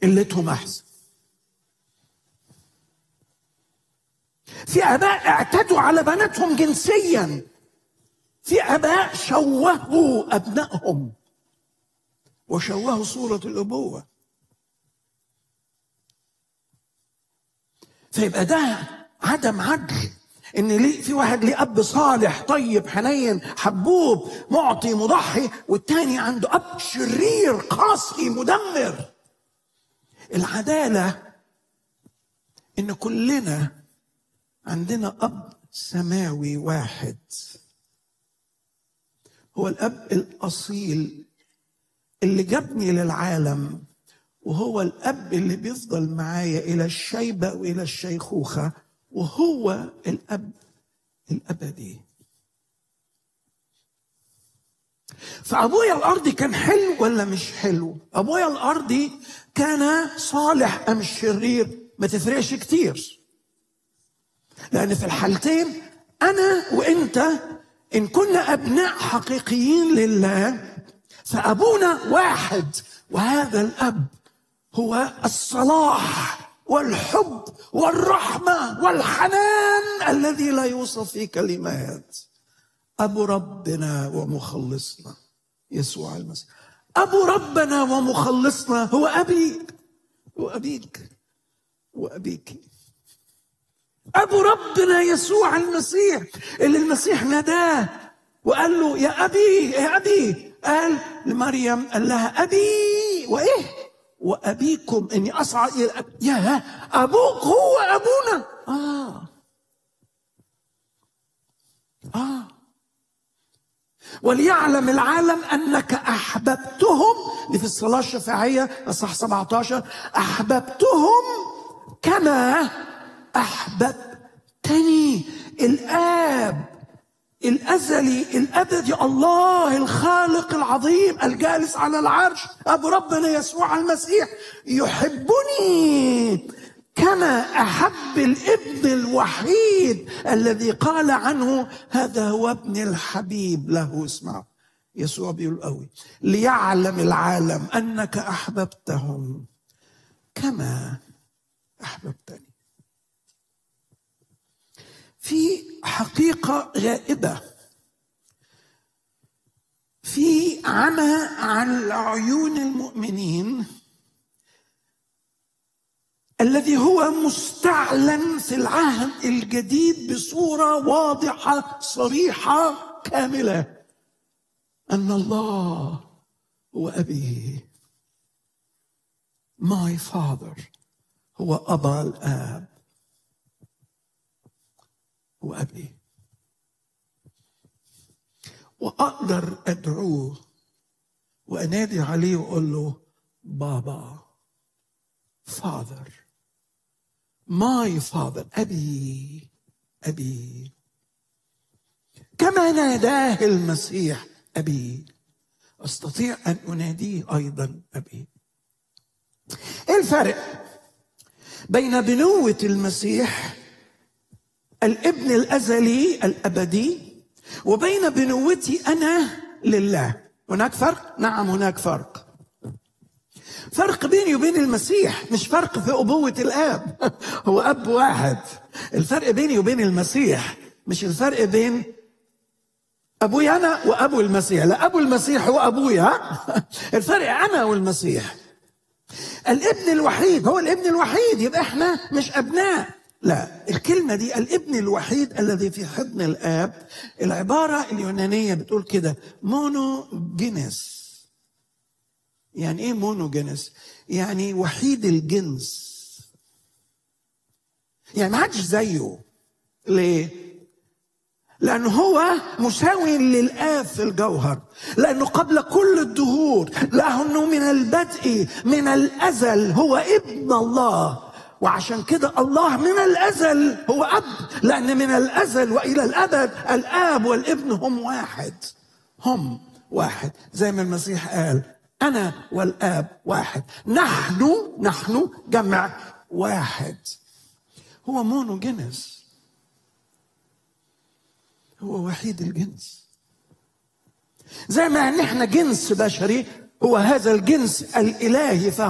قلتهم احسن في اباء اعتدوا على بناتهم جنسيا في اباء شوهوا ابنائهم وشوهوا صوره الابوه فيبقى ده عدم عدل ان ليه في واحد ليه اب صالح طيب حنين حبوب معطي مضحي والتاني عنده اب شرير قاسي مدمر العداله ان كلنا عندنا اب سماوي واحد هو الاب الاصيل اللي جابني للعالم وهو الاب اللي بيفضل معايا الى الشيبه والى الشيخوخه وهو الاب الابدي فابويا الارضي كان حلو ولا مش حلو ابويا الارضي كان صالح ام شرير ما تفرقش كتير لان في الحالتين انا وانت ان كنا ابناء حقيقيين لله فابونا واحد وهذا الاب هو الصلاح والحب والرحمه والحنان الذي لا يوصف في كلمات ابو ربنا ومخلصنا يسوع المسيح ابو ربنا ومخلصنا هو ابي وابيك وابيك ابو ربنا يسوع المسيح اللي المسيح ناداه وقال له يا ابي يا ابي قال لمريم قال لها ابي وايه وابيكم اني اصعد الى الأب. يا ابوك هو ابونا اه اه وليعلم العالم انك احببتهم دي في الصلاه الشفاعيه اصح 17 احببتهم كما احببتني الاب الازلي الابدي الله الخالق العظيم الجالس على العرش ابو ربنا يسوع المسيح يحبني كما احب الابن الوحيد الذي قال عنه هذا هو ابن الحبيب له اسمعوا يسوع بيقول قوي ليعلم العالم انك احببتهم كما احببتني في حقيقه غائبه في عمى عن عيون المؤمنين الذي هو مستعلن في العهد الجديد بصوره واضحه صريحه كامله ان الله هو ابي my father هو ابا الاب هو ابي واقدر ادعوه وانادي عليه واقول له بابا father my father ابي ابي كما ناداه المسيح ابي استطيع ان اناديه ايضا ابي ايه الفرق بين بنوه المسيح الابن الازلي الابدي وبين بنوتي انا لله هناك فرق نعم هناك فرق فرق بيني وبين المسيح مش فرق في ابوه الاب هو اب واحد الفرق بيني وبين المسيح مش الفرق بين ابوي انا وابو المسيح لا ابو المسيح هو ابويا الفرق انا والمسيح الابن الوحيد هو الابن الوحيد يبقى احنا مش ابناء لا الكلمة دي الابن الوحيد الذي في حضن الآب العبارة اليونانية بتقول كده مونو جينيس يعني ايه مونو جينيس يعني وحيد الجنس يعني ما حدش زيه ليه لأنه هو مساوي للآب في الجوهر لأنه قبل كل الدهور لأنه من البدء من الأزل هو ابن الله وعشان كده الله من الازل هو اب لان من الازل والى الابد الاب والابن هم واحد هم واحد زي ما المسيح قال انا والاب واحد نحن نحن جمع واحد هو مونو جنس هو وحيد الجنس زي ما ان احنا جنس بشري هو هذا الجنس الالهي فهو